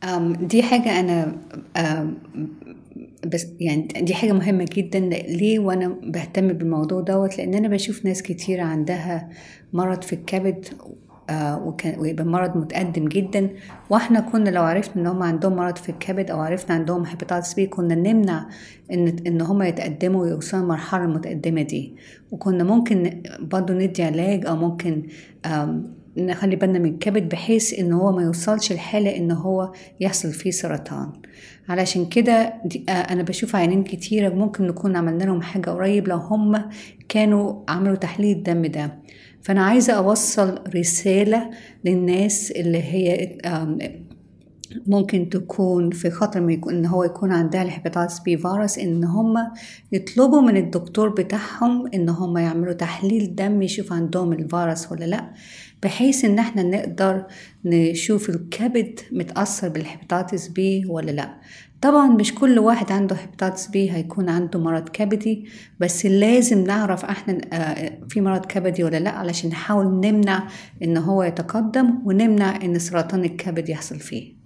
أم، دي حاجة أنا أم، بس يعني دي حاجة مهمة جدا ليه وأنا بهتم بالموضوع دوت لأن أنا بشوف ناس كتير عندها مرض في الكبد آه، وكان ويبقى مرض متقدم جدا واحنا كنا لو عرفنا ان هم عندهم مرض في الكبد او عرفنا عندهم هيباتيتس بي كنا نمنع ان ان هم يتقدموا ويوصلوا للمرحله المتقدمه دي وكنا ممكن برضه ندي علاج او ممكن آم، نخلي بالنا من الكبد بحيث ان هو ما يوصلش لحاله ان هو يحصل فيه سرطان علشان كده دي- آه، انا بشوف عيانين كتيره ممكن نكون عملنا لهم حاجه قريب لو هم كانوا عملوا تحليل الدم ده فانا عايزه اوصل رساله للناس اللي هي آم، ممكن تكون في خطر ما يكون ان هو يكون عندها الهيباتيتس بي فيروس ان هم يطلبوا من الدكتور بتاعهم ان هم يعملوا تحليل دم يشوف عندهم الفيروس ولا لا بحيث ان احنا نقدر نشوف الكبد متأثر بالهيباتيتس بي ولا لا طبعا مش كل واحد عنده هيباتيتس بي هيكون عنده مرض كبدي بس لازم نعرف احنا آه، في مرض كبدي ولا لا علشان نحاول نمنع ان هو يتقدم ونمنع ان سرطان الكبد يحصل فيه